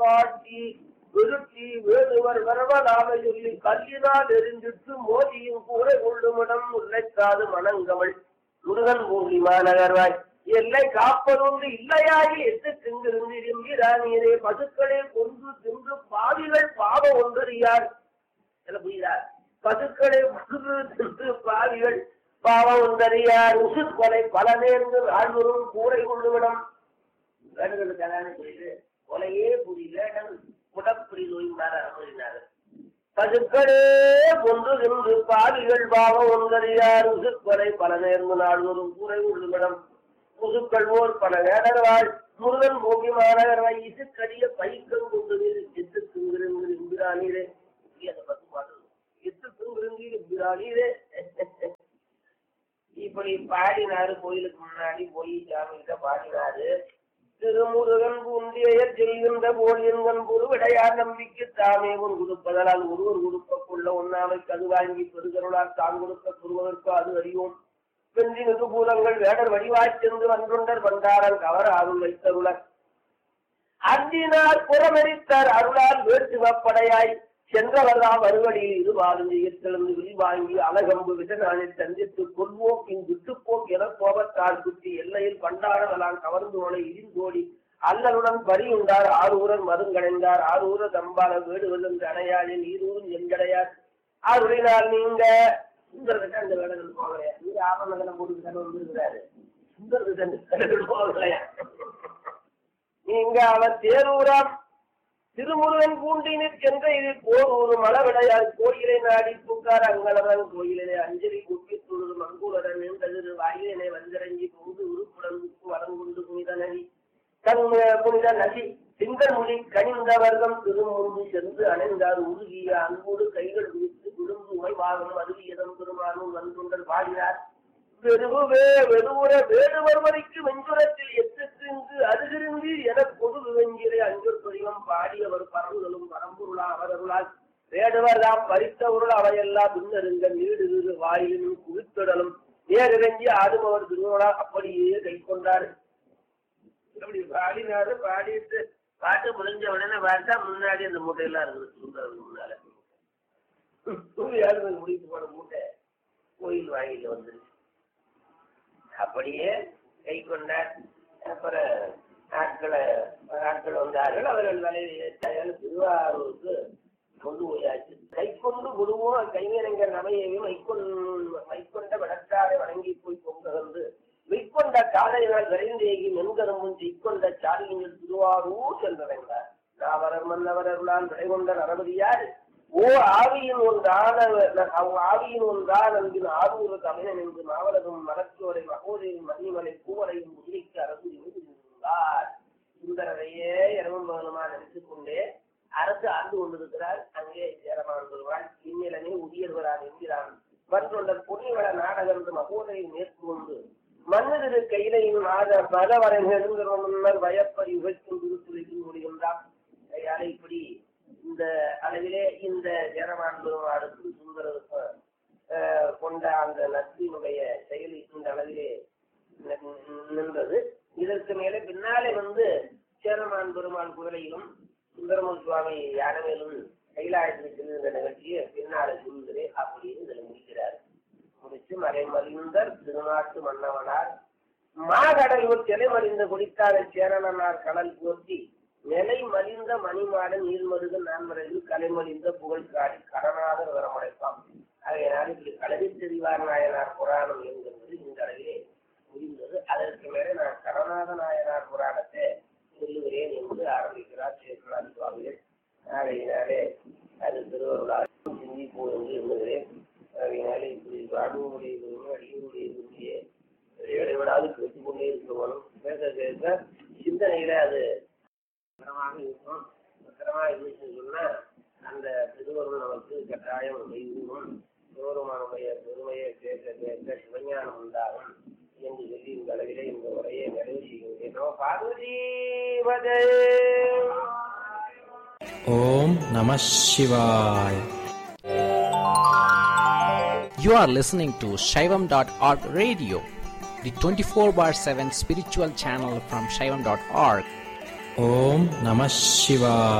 காட்டி விருத்தி வேடுவர் வரவலாக சொல்லி கல்லினால் எரிஞ்சிட்டு மோதியும் கூரை கொள்ளுமிடம் முல்லைக்காது மணங்கமள் முருகன் பூமி மாநகர்வாய் எல்லை காப்பதொன்று இல்லையாகி எட்டு திங்கிருந்து என்கிறானீரே பசுக்களே கொன்று தின்று பாவிகள் பாவம் ஒன்றறியார் என்ன புரியுதா பசுக்களை முழுது தின்று பாவிகள் பாவம் ஒன்றறியார் உசு கொலை பல நேர்ந்து ஆழ்வரும் கூரை கொள்ளுவிடம் வேண்டுதலுக்கு அதானே புரியுது கொலையே புரியல உடற்புரி நோய்ந்தார் அனுமதினார் பசுக்களே கொன்று தின்று பாவிகள் பாவம் ஒன்றறியார் உசு கொலை பல நேர்ந்து நாள்வரும் கூரை கொள்ளுவிடம் முதுக்கள் ஓர் பல வேடர்வாள் முருகன் பூமி மாநகர்வாய் இசுக்கடிய பைக்கம் கொண்டு எத்து திங்கிருங்கிற இம்பிரானீரே அந்த பத்து பாட்டு எத்து திங்கிருங்கிற இம்பிரானீரே இப்படி பாடினாரு கோயிலுக்கு முன்னாடி போய் சாமிகிட்ட பாடினாரு திருமுருகன் பூண்டியர் செல்கின்ற போல் என்கண் பொருவிடையார் நம்பிக்கை தாமே உன் கொடுப்பதனால் ஒருவர் கொடுப்பக்குள்ள ஒன்னாமை கது வாங்கி பெருகருளால் தான் கொடுக்க பெறுவதற்கு அது அறியோம் வென்றி மிகுபூலங்கள் வேடர் வடிவாய்ச் சென்று வன்றுண்டர் வந்தாரன் கவர் அருள் வைத்தருளர் அன்றினார் புறமெரித்தார் அருளால் வேட்டுவப்படையாய் சென்றவர்தாம் வருவழியில் இருவாரும் எழுந்து விரிவாங்கி அலகம்பு விசனானில் சந்தித்து கொள்வோக்கின் விட்டுப்போக் என கோபத்தால் குத்தி எல்லையில் பண்டாடவலாம் கவர்ந்து ஓலை இடிந்தோடி அல்லலுடன் பரியுண்டார் ஆரூரன் மருங்கடைந்தார் ஆரூர தம்பால வேடு வெல்லுந்து அணையாளில் ஈரூரும் எங்கடையார் ஆருளினால் நீங்க சுந்தரகிட்ட அந்த வேடங்கள் போகலையா நீங்க ஆபரணங்களை போட்டு தானே வந்துருக்கிறாரு சுந்தரகிட்ட அந்த வேடங்கள் போகலையா நீங்க அவர் தேரூராம் திருமுருகன் பூண்டினிற் சென்ற இது போர் ஒரு மலவிடையார் கோயிலை நாடி புக்கார் அங்கலவன் கோயிலிலே அஞ்சலி குப்பி துழுது மங்கூரன் நின்றது வாயிலே வந்திறங்கி பொங்கு உருப்புடன் வடங்குண்டு புனித நதி தன் புனித நதி திங்கள்மொழி கனிந்த வர்க்கம் திருமுன்பு சென்று அணைந்தார் உருகிய அன்போடு கைகள் விரித்து விழுந்து உமைவாகம் அருவியதம் பெருமானும் வந்துண்டல் பாடினார் வெறுவே வெறுவுற வேடுவர் வரைக்கு வெஞ்சுரத்தில் எத்திருந்து அருகிருந்து என பொது வெஞ்சிரை அஞ்சல் பதிகம் பாடியவர் பரவுதலும் பரம்பொருளா அவரருளால் வேடுவர் தாம் பறித்தவருள் அவையெல்லாம் பின்னருங்க நீடு வாயிலும் குவித்தொடலும் நேரிறங்கி ஆடுபவர் திருவிழா அப்படியே கை கொண்டார் அப்படி பாடினாரு பாடிட்டு பாட்டு முடிஞ்ச உடனே பார்த்தா முன்னாடி அந்த மூட்டையெல்லாம் இருக்குது சுந்தரத்துக்கு முன்னால யாரு முடித்து போன மூட்டை கோயில் வாயில வந்துருச்சு அப்படியே கை கொண்டார் அப்புறம் ஆட்களை ஆட்கள் வந்தார்கள் அவர்கள் தலையில் திருவாரூருக்கு கொண்டு போயாச்சு கை கொண்டு குருவும் கைவினைங்கிற நமையையும் மைக்கொண்டு மைக்கொண்ட வடக்காரை வணங்கி போய் பொங்ககந்து மெய்க்கொண்ட காலையினால் விரைந்தேகி மென்கரும்பும் செய்கொண்ட சாலியின் திருவாரூர் சென்றடைந்தார் நாவரர் மன்னவரர்களால் விடைகொண்ட நரபதியார் ஓ ஆவியின் ஒன்றான ஆவியின் ஒன்றான் அன்பின் ஆரூர தமிழன் என்று மாவலகம் மலச்சோரை மகோதையும் மன்னிமலை பூவலையும் உதிரிக்கு அரசு இருந்தார் சுந்தரரையே இரவும் பகலுமா நினைத்துக் கொண்டே அரசு ஆண்டு கொண்டிருக்கிறார் அங்கே சேரமான் வருவாள் இந்நிலனே உரியர்வரான் என்கிறான் மற்றொன்ற புனிவள நாடகம் என்று மகோதையை மேற்கொண்டு மன்னதிரு கையிலையும் மாத பலவரை நெருங்கிற முன்னர் வயப்பறி உழைக்கும் திருத்துறையில் முடிகின்றான் கையால இப்படி இந்த அளவிலே இந்த ஜெரமான் பெருமாளுக்கு சுந்தரருக்கும் கொண்ட அந்த நட்பினுடைய செயல் இந்த அளவிலே நின்றது இதற்கு மேலே பின்னாலே வந்து சேரமான் பெருமாள் குதிரையிலும் சுந்தரமன் சுவாமி யானவேலும் கைலாயத்தில் செல்கின்ற நிகழ்ச்சியை பின்னாலே சொல்கிறேன் அப்படின்னு இதில் முடிக்கிறார் முடிச்சு மறைமறிந்தர் திருநாட்டு மன்னவனார் மாகடலூர் சிலை மறிந்த குடித்தார சேரணனார் கடல் போற்றி நிலை மலிந்த மணிமாட நீர்மருக நான்மறையில் கலைமலிந்த புகழ் காடி கடனாதர் வரமடைப்பான் ஆகையினால் இப்படி கலவி தெரிவார் நாயனார் புராணம் என்கிறது இந்த அளவிலே முடிந்தது அதற்கு மேலே நான் கடநாத நாயனார் புராணத்தை சொல்லுகிறேன் என்று ஆரம்பிக்கிறார் சேகராஜ் சுவாமிகள் ஆகையினாலே அது திருவருளால் சிந்திப்போம் என்று எண்ணுகிறேன் அதனால இப்படி ராணுவனுடைய அடியுடைய விரும்பிய இடைவிடாது கேட்டுக்கொண்டே இருக்கணும் பேச பேச சிந்தனையில அது பத்திரமாக இருக்கும் பத்திரமா இருந்துச்சுன்னு சொன்னா அந்த திருவருள் நமக்கு கட்டாயம் கைகூடும் சிவருமானுடைய பெருமையை கேட்க கேட்க சிவஞானம் உண்டாகும் என்று சொல்லி இந்த அளவிலே இந்த உரையை நிறைவு செய்கின்றேன் நம்ம பார்வதி வதே ஓம் நம சிவாய் You are listening to Shaivam.org radio, the 24 bar 7 spiritual channel from Shaivam.org. ஓம் நம சிவாய்